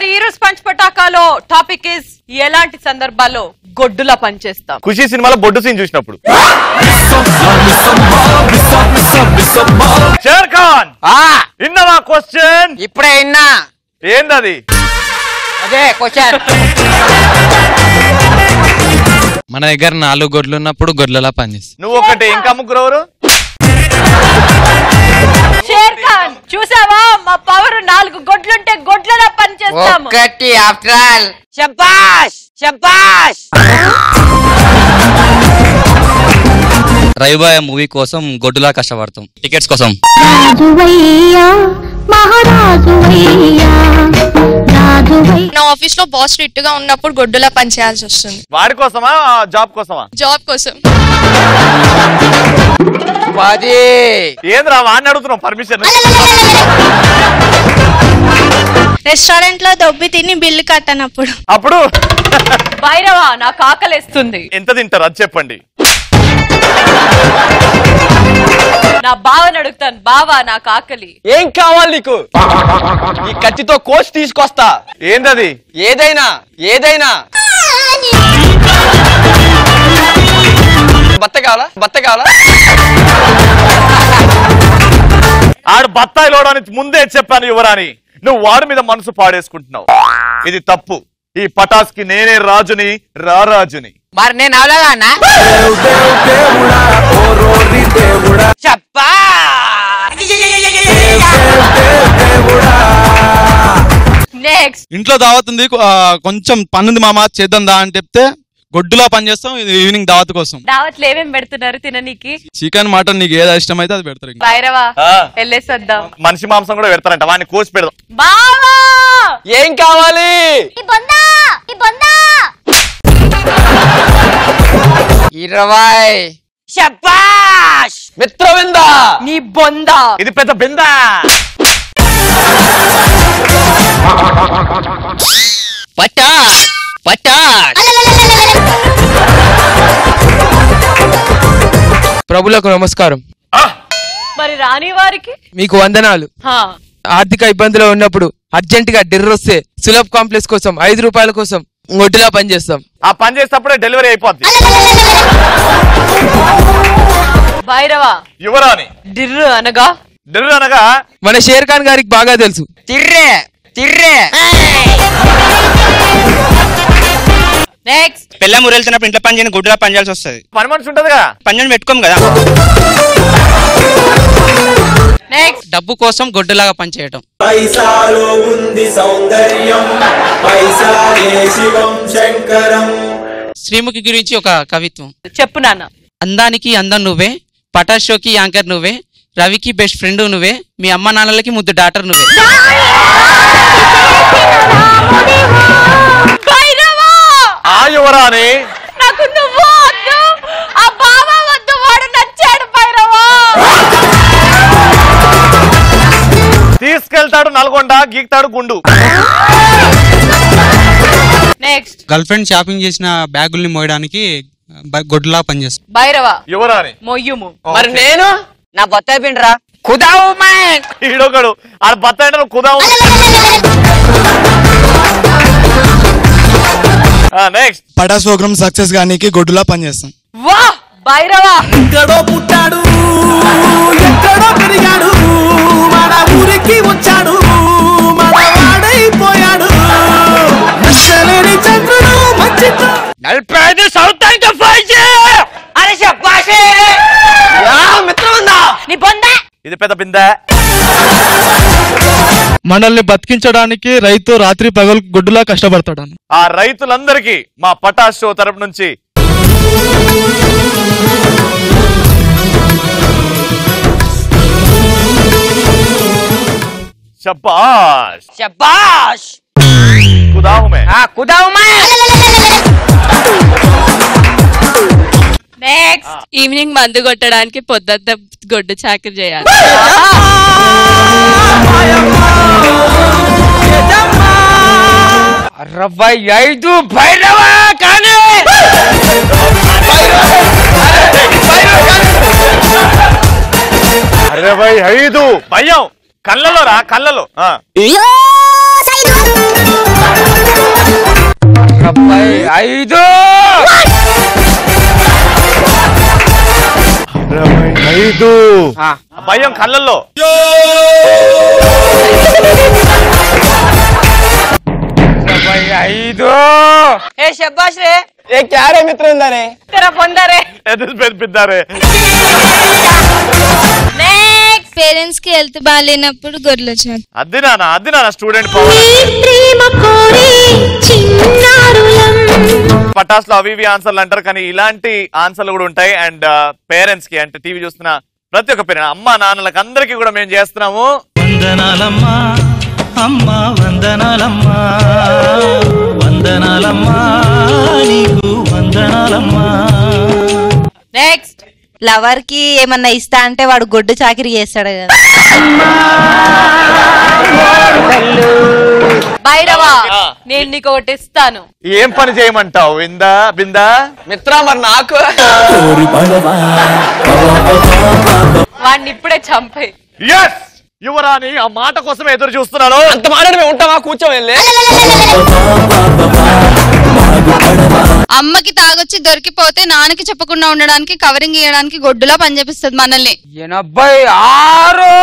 మరి ఈ రోజు పంచ్ పటాకాలో టాపిక్ ఇస్ ఎలాంటి సందర్భాల్లో గొడ్డులా పనిచేస్తాం ఖుషి సినిమాలో బొడ్డు సీన్ చూసినప్పుడు షేర్ ఖాన్ ఆ ఇన్నవా క్వశ్చన్ ఇప్పుడే విన్నా ఏందది అదే క్వశ్చన్ మన దగ్గర నాలుగు గొడ్లు ఉన్నప్పుడు గొడ్లలా పనిచేస్తాం నువ్వు ఒకటి ఇంకా ముగ్గురు ఎవరు షేర్ ఖాన్ చూసావా మా పవర్ నాలుగు గొడ్లుంటే గొడ్లలా పనిచేస్తాము ఒక్కటి ఆఫ్టర్ ఆల్ శబాష్ శబాష్ రైబాయ్ మూవీ కోసం గొడ్డులా కష్టపడతాం టికెట్స్ కోసం రాజువయ్యా మహారాజువయ్యా రాజువయ్యా నా ఆఫీస్ లో బాస్ స్ట్రిక్ట్ గా ఉన్నప్పుడు గొడ్డులా పనిచేయాల్సి వస్తుంది వాడి కోసమా జాబ్ కోసమా జాబ్ కోసం పది ఏంద్రా వాడిని అడుగుతున్నావు పర్మిషన్ రెస్టారెంట్ లో దొబ్బి తిని బిల్లు కట్టనప్పుడు అప్పుడు భైరవా నాకు ఆకలేస్తుంది ఎంత తింటారు అది చెప్పండి నా బావని అడుగుతాను బావా నాకు ఆకలి ఏం కావాలి నీకు ఈ కత్తితో కోచ్ తీసుకొస్తా ఏందది ఏదైనా ఏదైనా బత్త కావాలా బత్త కావాలా ఆడు బత్తాయి లోడానికి ముందే చెప్పాను యువరాని నువ్వు వాడి మీద మనసు పాడేసుకుంటున్నావు ఇది తప్పు ఈ పటాస్ కి నేనే రాజుని రారాజుని మరి నేను అవలేదా అన్న చెప్పా నెక్స్ట్ ఇంట్లో దావత్ ఉంది ఆ, కొంచెం పనుంది మామ చేద్దాం దా అని చెప్తే గొడ్డులా పని చేస్తాం ఇది ఈవినింగ్ దావత్ కోసం దావత్లు ఏమేం పెడుతున్నారు తిననీకి చికెన్ మటన్ నీకు ఏది ఇష్టమైతే అది పెడతారు ఇంకా. భైరవా ఆ. వెళ్ళేసొద్దాం మనిషి మాంసం కూడా పెడతారంట వాడిని కోసి పెడదాం బావా ఏం కావాలి ఇరవై శబాష్ మిత్రవిందా నీ బొందా ఇది పెద్ద బిందా పటాస్ పటాస్ ప్రభులకు నమస్కారం మరి రాని వారికి మీకు వందనాలు హా. ఆర్థిక ఇబ్బందిలో ఉన్నప్పుడు అర్జెంట్ గా డిర్ర వస్తే సులభ్ కాంప్లెక్స్ కోసం ఐదు రూపాయల కోసం ఒడ్డులా పనిచేస్తాం ఆ పని చేసేటప్పుడే డెలివరీ అయిపోద్ది భైరవా యువరాని డిర్రు అనగా డెలివరీ అనగా మన షేర్ ఖాన్ గారికి బాగా తెలుసు తిర్రే తిర్రే నెక్స్ట్ పిల్ల మురెళ్తున్నప్పుడు ఇంట్లో పని చేయని గుడ్డులా పని చేయాల్సి వస్తుంది పని మనిషి ఉంటది కదా పని పెట్టుకోం కదా నెక్స్ట్ డబ్బు కోసం గొడ్డులాగా పనిచేయటం పైసాలో ఉంది సౌందర్యం పైసాలే శివం శంకరం శ్రీముఖి గురించి ఒక కవిత్వం చెప్పు నాన్న అందానికి అందం నువ్వే పటాష్ షోకి యాంకర్ నువ్వే రవికి బెస్ట్ ఫ్రెండ్ నువ్వే మీ అమ్మ నాన్నలకి ముద్దు డాటర్ నువ్వే భైరవా ఆ యువరాని నాకు నువ్వు వద్దు ఆ బావ వద్దు వాడు నచ్చాడు భైరవా తీసుకెళ్తాడు నల్గొండ గీక్తాడు గుండు నెక్స్ట్ గర్ల్ ఫ్రెండ్ షాపింగ్ చేసిన బ్యాగుల్ని మోయడానికి బ- గొడ్డులా పనిచేస్తాం భైరవా యువరాని మొయ్యుము మరి నేను నా బొత్త పిండ్రా కుదావు మ్యాన్ ఈడొకడు ఆడ బత్త అంటే కుదా నెక్స్ట్ పటాస్ ప్రోగ్రామ్ సక్సెస్ గానికి గొడ్డులా పనిచేస్తాం వా భైరవా ఎక్కడో పుట్టాడు ఎక్కడో పెరిగాడు మన ఊరికి వచ్చాడు మన వాడైపోయాడు నచ్చలేని చంద్రుడు మంచి నలభై ఐదు సౌత్ అరే చెప్పాషే మిత్రవిందా నీ బొందా ఇది పెద్ద బిందె మనల్ని బతికించడానికి రైతు రాత్రి పగలు గొడ్డులా కష్టపడతాడు ఆ రైతులందరికీ మా పటాస్ షో తరపు నుంచి శబాష్ శబాష్ खुदा हूं मैं ఆ కుదావు మ్యాన్ నెక్స్ట్ ఈవినింగ్ మందు కొట్టడానికి పొద్దున్న గొడ్డు చాకరీ చేయాలి అరవై ఐదు భైరవ కానీ అరవై ఐదు భయం కళ్ళలో రా కళ్ళలో ఆ. డెబ్బై ఐదు ఐదు భయం కళ్ళల్లో డెబ్బై ఐదు ఏ శబ్బాష్ రే ఏ క్యారే మిత్రం ఉందనే తెర పొందరే ఎదురు పెద్దారే నెక్స్ట్ పేరెంట్స్ కి హెల్త్ బాగాలేనప్పుడు గొర్రెలు చాలు అది నాన్న అది నాన్న స్టూడెంట్ పవర్ ప్రేమ కోరి చిన్నారులం పటాస్ లో అవి ఇవి ఆన్సర్లు అంటారు కానీ ఇలాంటి ఆన్సర్లు కూడా ఉంటాయి అండ్ పేరెంట్స్ కి అంటే టీవీ చూస్తున్న ప్రతి ఒక్క పేరెంట్ అమ్మ నాన్నలకు అందరికీ కూడా మేము చేస్తున్నాము వందనాలమ్మా అమ్మా వందనాలమ్మా వందనాలమ్మా నీకు వందనాలమ్మా నెక్స్ట్ లవర్ కి ఏమన్నా ఇస్తా అంటే వాడు గొడ్డు చాకిరి చేస్తాడు కదా భైరవా నేను నీకు ఒకటి ఇస్తాను ఏం పని చేయమంటావు విందా బిందా మిత్ర మరి నాకు వాడిని ఇప్పుడే చంపే ఎస్ యువరాణి ఆ మాట కోసం ఎదురు చూస్తున్నాను అంత మాట్లాడి మేము ఉంటామా కూర్చోమెళ్ళే అమ్మకి తాగొచ్చి దొరికిపోతే నాన్నకి చెప్పకుండా ఉండడానికి కవరింగ్ ఇవ్వడానికి గొడ్డులా పనిచేపిస్తుంది మనల్ని ఎనభై ఆరు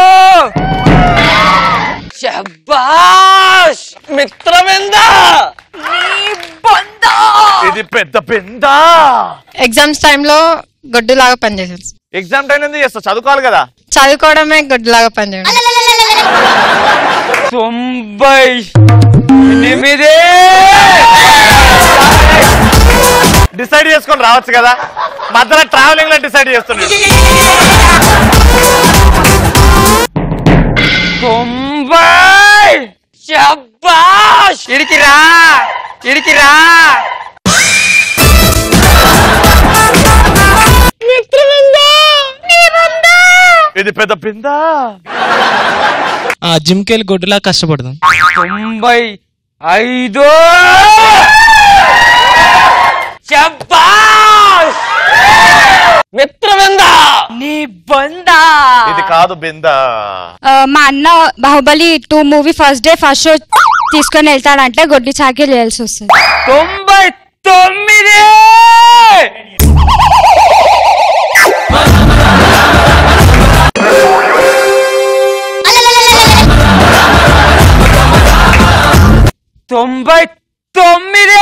శబ్బాష్ మిత్రమెందా ఇది పెద్ద బిందా ఎగ్జామ్స్ టైంలో గొడ్డులాగా పనిచేసేది ఎగ్జామ్ టైం ఎందుకు చేస్తావు చదువుకోవాలి కదా చదువుకోవడమే గొడ్డులాగా పనిచేయడం తొంభై ఎనిమిది డిసైడ్ చేసుకొని రావచ్చు కదా మధ్యలో ట్రావెలింగ్ లో డిసైడ్ చేస్తున్నాడు తొంభై శబ్బాష్ ఇడికిరా ఇడికిరా ఇది పెద్ద బిందా జిమ్ కెళ్ళి గొడ్డులా కష్టపడదాం తొంభై ఐదు శబ్బాష్ మిత్రమెందా నీ బొందా ఇది కాదు బిందా మా అన్న Baahubali two movie first day first show తీసుకొని వెళ్తాడంటే గొడ్డు చాకిరి చేయాల్సి వస్తుంది తొంభై తొమ్మిది తొంభై తొమ్మిది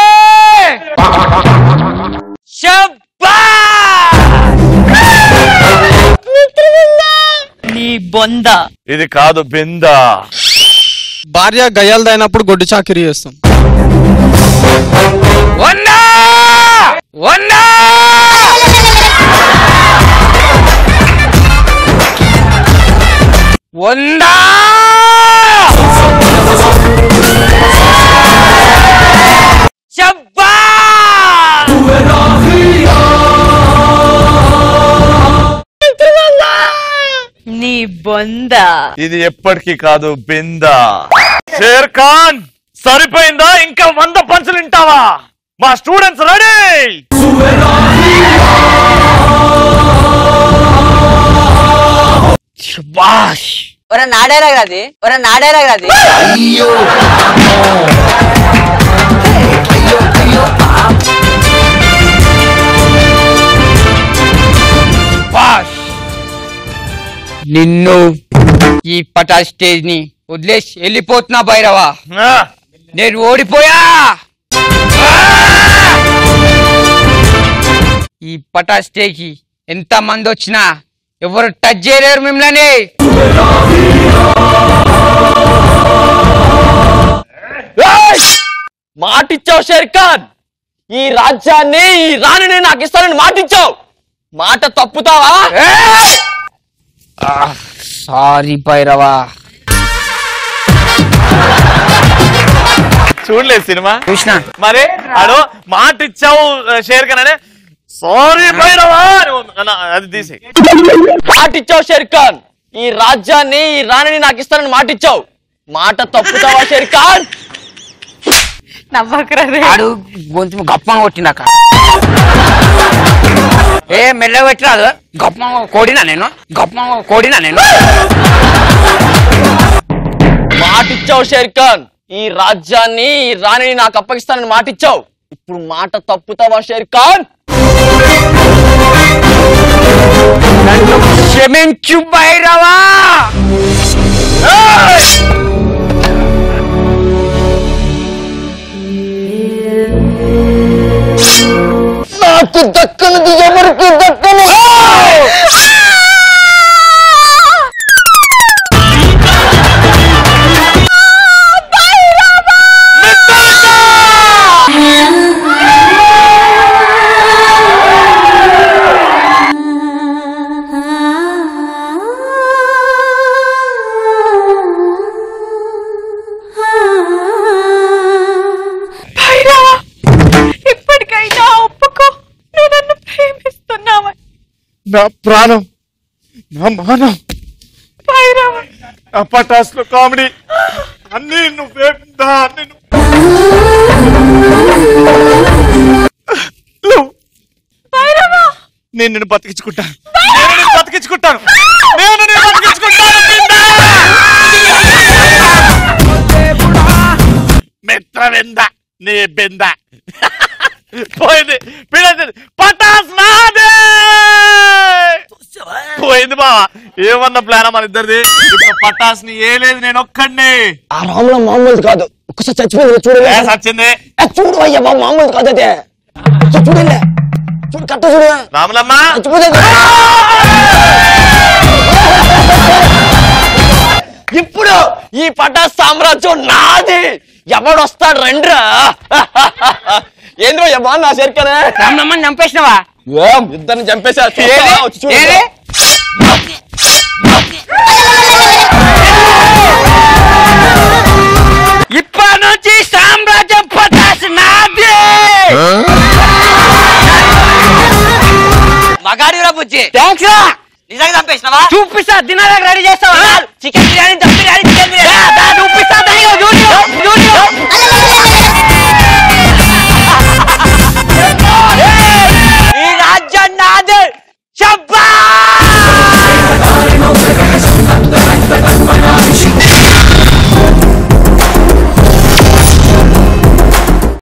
నీ బొంద ఇది కాదు బిందా భార్య గయ్యాలదైనప్పుడు గొడ్డు చాకిరీ చేస్తాం వన్నా వన్నా వందా శబ్బా నీ బొంద ఇది ఎప్పటికీ కాదు బిందా షేర్ ఖాన్ సరిపోయిందా ఇంకా వంద పంచులు వింటావా మా స్టూడెంట్స్ రెడీ ఒరే నాడేరా అది ఒరే నాడేరా అది నిన్ను ఈ పటా స్టేజ్ ని వదిలేసి వెళ్ళిపోతున్నా భైరవా నేను ఓడిపోయా ఆ! ఈ పటా స్టేజ్ కి ఎంత మంది వచ్చినా ఎవరు టచ్ చేయలేరు మిమ్మల్ని మాటిచ్చావు షేర్ ఖాన్ ఈ రాజ్యాన్ని ఈ రాణిని నాకు ఇస్తానని మాటిచ్చావు మాట తప్పుతావా సారీ భైరవా చూడలేదు సినిమా చూసిన మరి ఆడు మాట ఇచ్చావు షేర్ ఖాన్ అనే సారీ భైరవా అని అన్న, అది తీసి మాటిచ్చావు షేర్ ఖాన్ ఈ రాజ్యాన్ని ఈ రాణిని నాకు ఇస్తానని మాటిచ్చావు మాట తప్పుతావా షేర్ ఖాన్ నవ్వకరా రే. ఆడు గొంతు గప్పంగా కొట్టినాక ఏ మెల్ల పెట్టినాడు గప్పంగా కోడినా నేను గప్పంగా కోడినా నేను మాటిచ్చావు షేర్ ఖాన్ ఈ రాజ్యాన్ని ఈ రాణిని నాకు అప్పగిస్తానని మాటిచ్చావు ఇప్పుడు మాట తప్పుతావా షేర్ ఖాన్ నన్ను క్షమించు భైరవా నాకు దక్కనది ఎవరికి దక్కను భైరవా ఇప్పటికైనా ఒప్పుకో నువ్వు నన్ను ప్రేమిస్తున్నావా నా ప్రాణం నా మానం భైరవా నా పటాస్ లో కామెడీ అన్ని నువ్వే దా, అన్ని నువ్వు భైరవా నేను నిన్ను బతికించుకుంటాను నేను నిన్ను బతికించుకుంటాను నేను నిన్ను బతికించుకుంటాను బిందా! మిత్రవింద నీ బింద పోయింది పిల్లలు పటాస్ నాదే పోయింది బావా ఏమన్నా ప్లాన్ మన ఇద్దరిది ఇప్పుడు పటాస్ ని ఏ లేదు నేను ఒక్కడిని ఆ రాముల మామూలు కాదు ఒకసారి చచ్చిపోయింది చూడండి ఏ సచ్చింది చూడు అయ్యా బాబు మామూలు కాదు అదే చూ- చూడండి చూడు కట్ట చూడు రాములమ్మ చచ్చిపోలేదు ఇప్పుడు ఈ పటా సామ్రాజ్యం నాది ఎవడొస్తాడు రండ్రా ఏంద్రో యమ్మా నా సరికనే రామమ్మని చంపేసినవా ఏం ఇద్దరిని చంపేశా ఏది? వచ్చి చూడు. ఏది? ఇప్పటి నుంచి సామ్రాజ్యం పటాస్ నాది మగాడిరా బుజ్జి థ్యాంక్స్ రా నిజంగా చంపేసినావా చూపిస్తా దినాలకు రెడీ చేస్తావా చికెన్ బిర్యానీ దమ్ బిర్యానీ చికెన్ బిర్యానీ చూపిస్తా